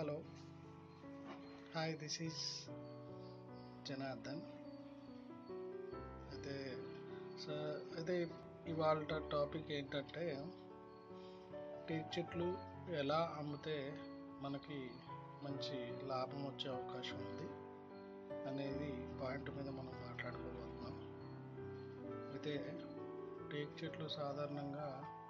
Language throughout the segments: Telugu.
hello hi this is Janardhan అయితే సార్ అయితే ఇవాళ టాపిక్ ఏంటంటే టేక్ చెట్లు ఎలా అమ్మితే మనకి మంచి లాభం వచ్చే అవకాశం ఉంది అనేది పాయింట్ మీద మనం మాట్లాడుకోబోతున్నాం అయితే టేక్ చెట్లు సాధారణంగా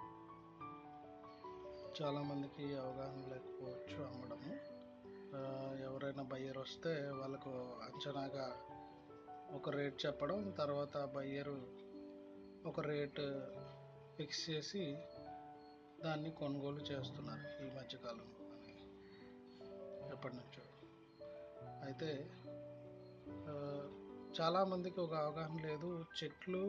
చాలామందికి అవగాహన లేకపోవచ్చు అమ్మడము ఆ, ఎవరైనా బయ్యర్ వస్తే వాళ్ళకు అంచనాగా ఒక రేట్ చెప్పడం తర్వాత బయ్యరు ఒక రేట్ ఫిక్స్ చేసి దాన్ని కొనుగోలు చేస్తున్నారు ఈ మధ్యకాలంలో అని ఎప్పటి నుంచో అయితే ఆ, చాలామందికి ఒక అవగాహన లేదు చెట్లు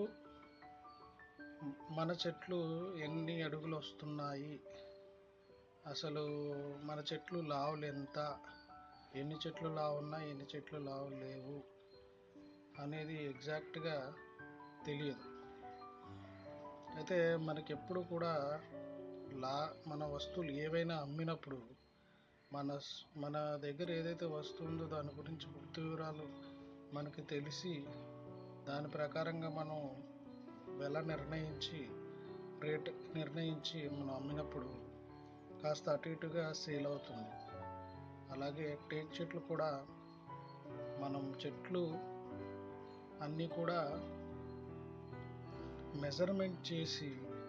మన చెట్లు ఎన్ని అడుగులు వస్తున్నాయి అసలు మన చెట్లు లావులు ఎంత ఎన్ని చెట్లు లావు ఉన్నాయి ఎన్ని చెట్లు లావు లేవు అనేది ఎగ్జాక్ట్గా తెలియదు అయితే మనకి ఎప్పుడు కూడా లా మన వస్తువులు ఏవైనా అమ్మినప్పుడు మన స్- మన దగ్గర ఏదైతే వస్తువు ఉందో దాని గురించి పూర్తి వివరాలు మనకి తెలిసి దాని ప్రకారంగా మనం వెల నిర్ణయించి రేట్ నిర్ణయించి మనం అమ్మినప్పుడు కాస్త అటు ఇటుగా సేల్ అవుతుంది అలాగే టేక్ చెట్లు కూడా మనం చెట్లు అన్నీ కూడా మెజర్మెంట్ చేసి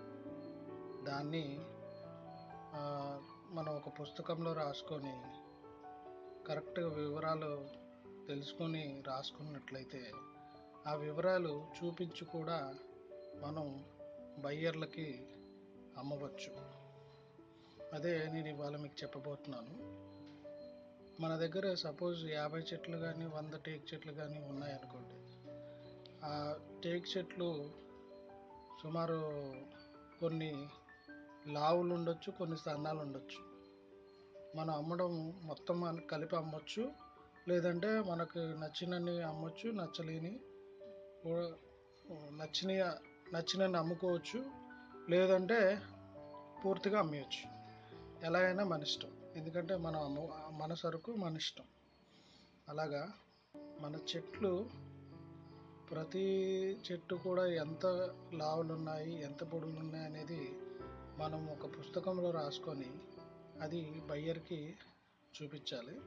దాన్ని ఆ, మనం ఒక పుస్తకంలో రాసుకొని కరెక్ట్గా వివరాలు తెలుసుకొని రాసుకున్నట్లయితే ఆ వివరాలు చూపించి కూడా మనం బయ్యర్లకి అమ్మవచ్చు అదే నేను ఇవాళ మీకు చెప్పబోతున్నాను మన దగ్గర సపోజ్ యాభై చెట్లు కానీ వంద టేక్ చెట్లు కానీ ఉన్నాయనుకోండి ఆ టేక్ చెట్లు సుమారు కొన్ని లావులు ఉండొచ్చు కొన్ని సన్నాలు ఉండొచ్చు మనం అమ్మడం మొత్తం మన- కలిపి అమ్మొచ్చు లేదంటే మనకు నచ్చినన్ని అమ్మొచ్చు నచ్చలేని కూడా నచ్చిన నచ్చినన్ని అమ్ముకోవచ్చు లేదంటే పూర్తిగా అమ్మేయచ్చు ఎలా అయినా మన ఇష్టం ఎందుకంటే మనం అమ్ము మన సరుకు మన ఇష్టం అలాగా మన చెట్లు ప్రతి చెట్టు కూడా ఎంత లావులు ఉన్నాయి ఎంత పొడుగులు ఉన్నాయి అనేది మనం ఒక పుస్తకంలో రాసుకొని అది బయ్యర్కి చూపించాలి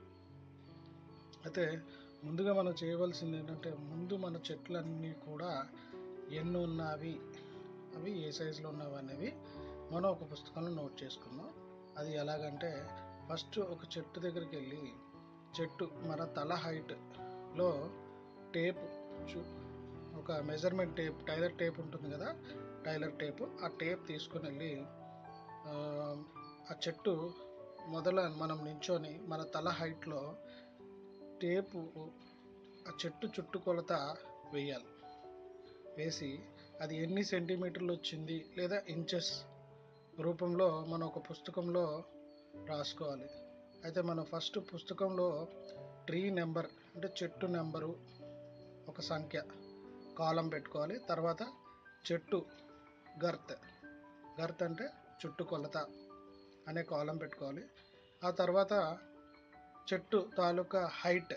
అయితే ముందుగా మనం చేయవలసింది ఏంటంటే ముందు మన చెట్లన్నీ కూడా ఎన్ని ఉన్నవి అవి ఏ సైజులో ఉన్నవి అనేవి మనం ఒక పుస్తకంలో నోట్ చేసుకుందాం అది ఎలాగంటే ఫస్ట్ ఒక చెట్టు దగ్గరికి వెళ్ళి చెట్టు మన తల హైట్లో టేప్ చూ ఒక మెజర్మెంట్ టేప్ టైలర్ టేప్ ఉంటుంది కదా టైలర్ టేప్ ఆ టేప్ తీసుకుని వెళ్ళి ఆ, ఆ చెట్టు మొదల మనం నించొని మన తల హైట్లో టేపు ఆ చెట్టు చుట్టుకొలత వేయాలి వేసి అది ఎన్ని సెంటీమీటర్లు వచ్చింది లేదా ఇంచెస్ రూపంలో మనం ఒక పుస్తకంలో రాసుకోవాలి అయితే మనం ఫస్ట్ పుస్తకంలో ట్రీ నెంబర్ అంటే చెట్టు నెంబరు ఒక సంఖ్య కాలం పెట్టుకోవాలి తర్వాత చెట్టు గర్త్ గర్త్ అంటే చుట్టుకొలత అనే కాలం పెట్టుకోవాలి ఆ తర్వాత చెట్టు తాలూకా height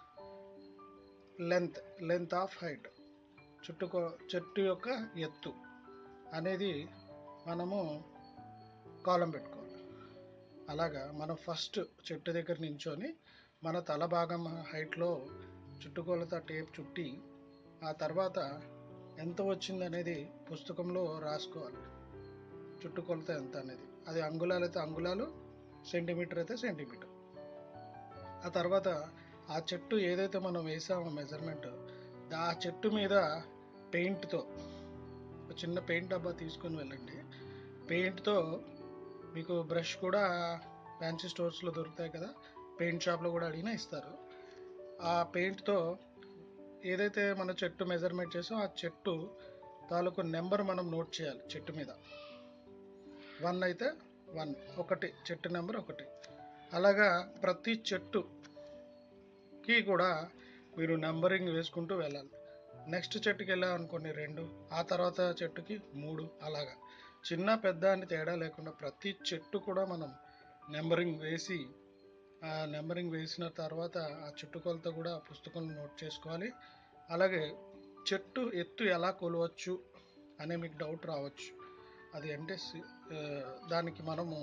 length length of height చుట్టుకో చెట్టు యొక్క ఎత్తు అనేది మనము కాలం పెట్టుకోవాలి అలాగా మనం ఫస్ట్ చెట్టు దగ్గర నించొని మన తల భాగం హైట్లో చుట్టుకొలత టేప్ చుట్టి ఆ తర్వాత ఎంత వచ్చింది అనేది పుస్తకంలో రాసుకోవాలి చుట్టుకొలత ఎంత అనేది అది అంగుళాలు అయితే అంగుళాలు సెంటీమీటర్ అయితే సెంటీమీటర్ ఆ తర్వాత ఆ చెట్టు ఏదైతే మనం వేసామో మెజర్మెంట్ ఆ చెట్టు మీద పెయింట్తో ఒక చిన్న పెయింట్ డబ్బా తీసుకొని వెళ్ళండి పెయింట్తో మీకు బ్రష్ కూడా ఫ్యాన్సీ స్టోర్స్లో దొరుకుతాయి కదా పెయింట్ షాప్లో కూడా అడిగినా ఇస్తారు ఆ పెయింట్తో ఏదైతే మన చెట్టు మెజర్మెంట్ చేసామో ఆ చెట్టు తాలూకు నెంబర్ మనం నోట్ చేయాలి చెట్టు మీద వన్ అయితే వన్ ఒకటి చెట్టు నెంబర్ ఒకటి అలాగా ప్రతి చెట్టుకి కూడా మీరు నెంబరింగ్ వేసుకుంటూ వెళ్ళాలి నెక్స్ట్ చెట్టుకి వెళ్ళామనుకోండి రెండు ఆ తర్వాత చెట్టుకి మూడు అలాగా చిన్న పెద్ద అని తేడా లేకుండా ప్రతి చెట్టు కూడా మనం నెంబరింగ్ వేసి ఆ నెంబరింగ్ వేసిన తర్వాత ఆ చుట్టుకొలత కూడా పుస్తకంలో నోట్ చేసుకోవాలి అలాగే చెట్టు ఎత్తు ఎలా కొలవచ్చు అనే మీకు డౌట్ రావచ్చు అది అంటే సి- ఆ, దానికి మనము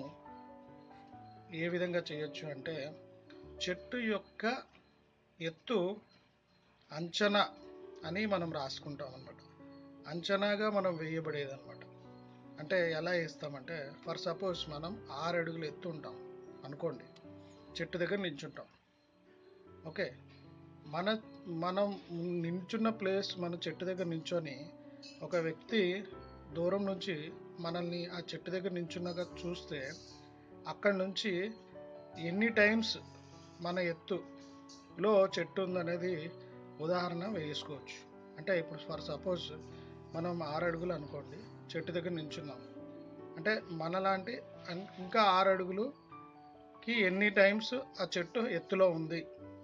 ఏ విధంగా చేయొచ్చు అంటే చెట్టు యొక్క ఎత్తు అంచనా అని మనం రాసుకుంటాం అన్నమాట అంచనాగా మనం వేయబడేది అనమాట అంటే ఎలా వేస్తామంటే ఫర్ సపోజ్ మనం ఆరు అడుగులు ఎత్తు ఉంటాం అనుకోండి చెట్టు దగ్గర నించుంటాం ఓకే మన మనం నించున్న ప్లేస్ మన చెట్టు దగ్గర నించొని ఒక వ్యక్తి దూరం నుంచి మనల్ని ఆ చెట్టు దగ్గర నించున్నగా చూస్తే అక్కడి నుంచి ఎన్ని టైమ్స్ మన ఎత్తులో చెట్టు ఉందనేది ఉదాహరణ వేసుకోవచ్చు అంటే ఇప్పుడు ఫర్ సపోజ్ మనం ఆరు అడుగులు అనుకోండి చెట్టు దగ్గర నించున్నాం అంటే మనలాంటి అన్- ఇంకా ఆరు అడుగులుకి ఎన్ని టైమ్స్ ఆ చెట్టు ఎత్తులో ఉంది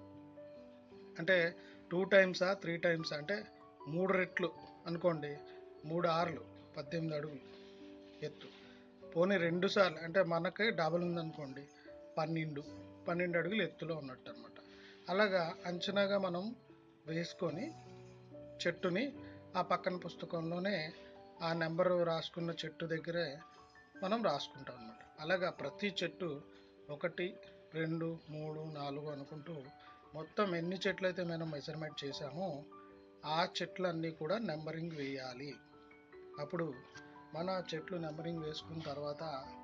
అంటే టూ టైమ్సా త్రీ టైమ్స్ అంటే మూడు రెట్లు అనుకోండి మూడు ఆరులు పద్దెనిమిది అడుగులు ఎత్తు పోనీ రెండు సార్లు అంటే మనకి డబల్ ఉందనుకోండి పన్నెండు పన్నెండు అడుగులు ఎత్తులో ఉన్నట్టు అనమాట అలాగా అంచనాగా మనం వేసుకొని చెట్టుని ఆ పక్కన పుస్తకంలోనే ఆ నెంబరు రాసుకున్న చెట్టు దగ్గరే మనం రాసుకుంటాం అనమాట అలాగా ప్రతి చెట్టు ఒకటి రెండు మూడు నాలుగు అనుకుంటూ మొత్తం ఎన్ని చెట్లు అయితే మనం మెజర్మెంట్ చేసామో ఆ చెట్లన్నీ కూడా నెంబరింగ్ వేయాలి అప్పుడు మన చెట్లు నెంబరింగ్ వేసుకున్న తర్వాత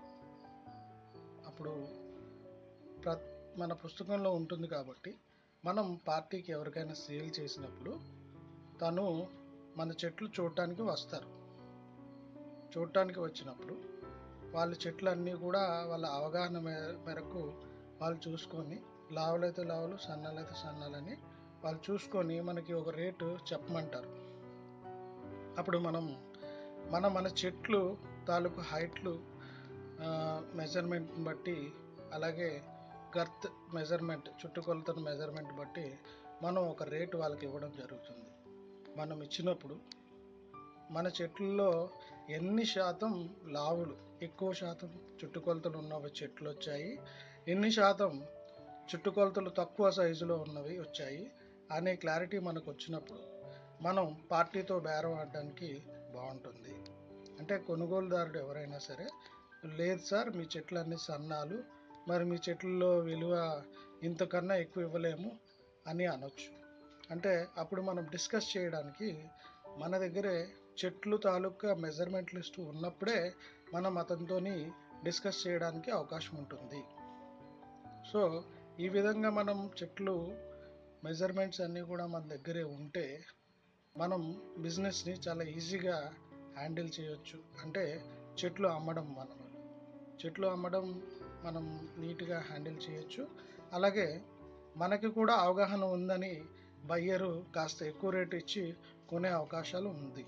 అప్పుడు ప్ర మన పుస్తకంలో ఉంటుంది కాబట్టి మనం పార్టీకి ఎవరికైనా సేల్ చేసినప్పుడు తను మన చెట్లు చూడటానికి వస్తారు చూడటానికి వచ్చినప్పుడు వాళ్ళ చెట్లన్నీ కూడా వాళ్ళ అవగాహన మే- మేరకు వాళ్ళు చూసుకొని లావులైతే లావులు సన్నాలైతే సన్నాలని వాళ్ళు చూసుకొని మనకి ఒక రేటు చెప్పమంటారు అప్పుడు మనం మన మన చెట్లు తాలూకు హైట్లు మెజర్మెంట్ని బట్టి అలాగే గర్త్ మెజర్మెంట్ చుట్టుకొలతను మెజర్మెంట్ బట్టి మనం ఒక రేటు వాళ్ళకి ఇవ్వడం జరుగుతుంది మనం ఇచ్చినప్పుడు మన చెట్లలో ఎన్ని శాతం లావులు ఎక్కువ శాతం చుట్టుకొలతలు ఉన్నవి చెట్లు వచ్చాయి ఎన్ని శాతం చుట్టుకొలతలు తక్కువ సైజులో ఉన్నవి వచ్చాయి అనే క్లారిటీ మనకు వచ్చినప్పుడు మనం పార్టీతో బేరం ఆడడానికి బాగుంటుంది అంటే కొనుగోలుదారుడు ఎవరైనా సరే లేదు సార్ మీ చెట్లు అన్ని సన్నాలు మరి మీ చెట్లలో విలువ ఇంతకన్నా ఎక్కువ ఇవ్వలేము అని అనొచ్చు అంటే అప్పుడు మనం డిస్కస్ చేయడానికి మన దగ్గరే చెట్లు తాలూకా మెజర్మెంట్ లిస్ట్ ఉన్నప్పుడే మనం అతనితో డిస్కస్ చేయడానికి అవకాశం ఉంటుంది సో ఈ విధంగా మనం చెట్లు మెజర్మెంట్స్ అన్నీ కూడా మన దగ్గరే ఉంటే మనం బిజినెస్ని చాలా ఈజీగా హ్యాండిల్ చేయొచ్చు అంటే చెట్లు అమ్మడం మనం చెట్లు అమ్మడం మనం నీట్గా హ్యాండిల్ చేయొచ్చు అలాగే మనకి కూడా అవగాహన ఉందని బయ్యరు కాస్త ఎక్కువ రేటు ఇచ్చి కొనే అవకాశాలు ఉంది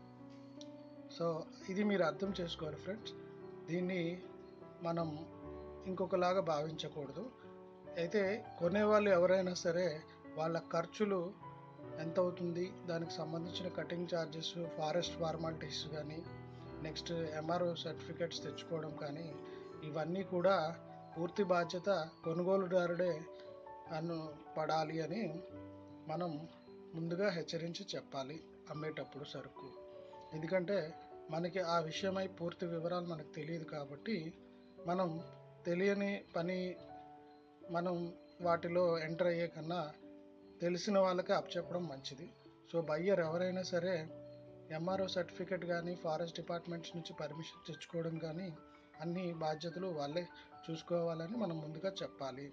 సో ఇది మీరు అర్థం చేసుకోవాలి ఫ్రెండ్స్ దీన్ని మనం ఇంకొకలాగా భావించకూడదు అయితే కొనేవాళ్ళు ఎవరైనా సరే వాళ్ళ ఖర్చులు ఎంత అవుతుంది దానికి సంబంధించిన కటింగ్ ఛార్జెస్ ఫారెస్ట్ ఫార్మాలిటీస్ కానీ నెక్స్ట్ ఎంఆర్ఓ సర్టిఫికెట్స్ తెచ్చుకోవడం కానీ ఇవన్నీ కూడా పూర్తి బాధ్యత కొనుగోలుదారుడే అను పడాలి అని మనం ముందుగా హెచ్చరించి చెప్పాలి అమ్మేటప్పుడు సరుకు ఎందుకంటే మనకి ఆ విషయమై పూర్తి వివరాలు మనకు తెలియదు కాబట్టి మనం తెలియని పని మనం వాటిలో ఎంటర్ అయ్యే కన్నా తెలిసిన వాళ్ళకి అప్పచెప్పడం మంచిది సో బయ్యర్ ఎవరైనా సరే ఎంఆర్ఓ సర్టిఫికేట్ కానీ ఫారెస్ట్ డిపార్ట్మెంట్స్ నుంచి పర్మిషన్ తెచ్చుకోవడం కానీ అన్ని బాధ్యతలు వాళ్ళే చూసుకోవాలని మనం ముందుగా చెప్పాలి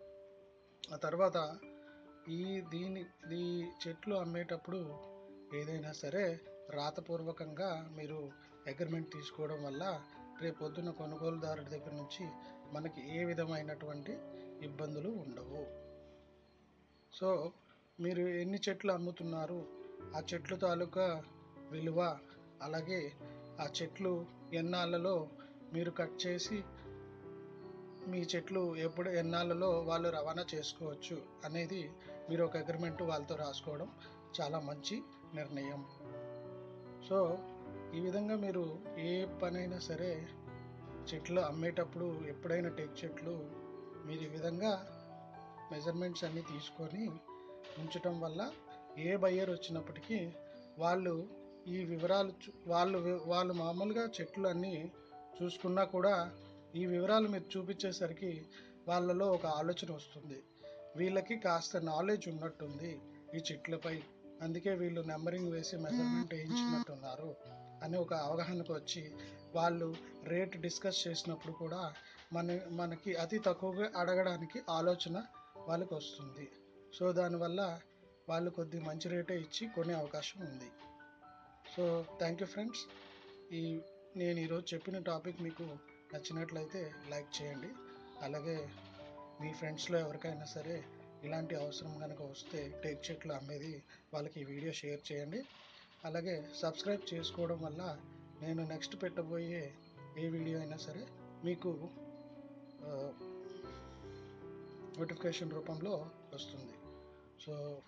ఆ తర్వాత ఈ దీని ఈ చెట్లు అమ్మేటప్పుడు ఏదైనా సరే రాతపూర్వకంగా మీరు అగ్రిమెంట్ తీసుకోవడం వల్ల రేపొద్దున కొనుగోలుదారుడి దగ్గర నుంచి మనకి ఏ విధమైనటువంటి ఇబ్బందులు ఉండవు సో మీరు ఎన్ని చెట్లు అమ్ముతున్నారు ఆ చెట్లు తాలూకా విలువ అలాగే ఆ చెట్లు ఎన్నాళ్ళలో మీరు కట్ చేసి మీ చెట్లు ఎప్పుడు ఎన్నాళ్ళలో వాళ్ళు రవాణా చేసుకోవచ్చు అనేది మీరు ఒక అగ్రిమెంట్ వాళ్ళతో రాసుకోవడం చాలా మంచి నిర్ణయం సో ఈ విధంగా మీరు ఏ పనైనా సరే చెట్లు అమ్మేటప్పుడు ఎప్పుడైనా టేక్ చెట్లు మీరు ఈ విధంగా మెజర్మెంట్స్ అన్నీ తీసుకొని ఉంచటం వల్ల ఏ బయ్యర్ వచ్చినప్పటికీ వాళ్ళు ఈ వివరాలు చూ- వాళ్ళు వి- వాళ్ళు మామూలుగా చెట్లు అన్నీ చూసుకున్నా కూడా ఈ వివరాలు మీరు చూపించేసరికి వాళ్ళలో ఒక ఆలోచన వస్తుంది వీళ్ళకి కాస్త నాలెడ్జ్ ఉన్నట్టుంది ఈ చెట్లపై అందుకే వీళ్ళు నెంబరింగ్ వేసి మెజర్మెంట్ వేయించినట్టున్నారు అని ఒక అవగాహనకు వచ్చి వాళ్ళు రేట్ డిస్కస్ చేసినప్పుడు కూడా మన మనకి అతి తక్కువగా అడగడానికి ఆలోచన వాళ్ళకి వస్తుంది సో దానివల్ల వాళ్ళు కొద్ది మంచి రేటే ఇచ్చి కొనే అవకాశం ఉంది సో థ్యాంక్ యూ ఫ్రెండ్స్ ఈ నేను ఈరోజు చెప్పిన టాపిక్ మీకు నచ్చినట్లయితే లైక్ చేయండి అలాగే మీ ఫ్రెండ్స్లో ఎవరికైనా సరే ఇలాంటి అవసరం కనుక వస్తే టేక్ చెట్లు అమ్మేది వాళ్ళకి ఈ వీడియో షేర్ చేయండి అలాగే సబ్స్క్రైబ్ చేసుకోవడం వల్ల నేను నెక్స్ట్ పెట్టబోయే ఏ వీడియో అయినా సరే మీకు నోటిఫికేషన్ రూపంలో వస్తుంది సో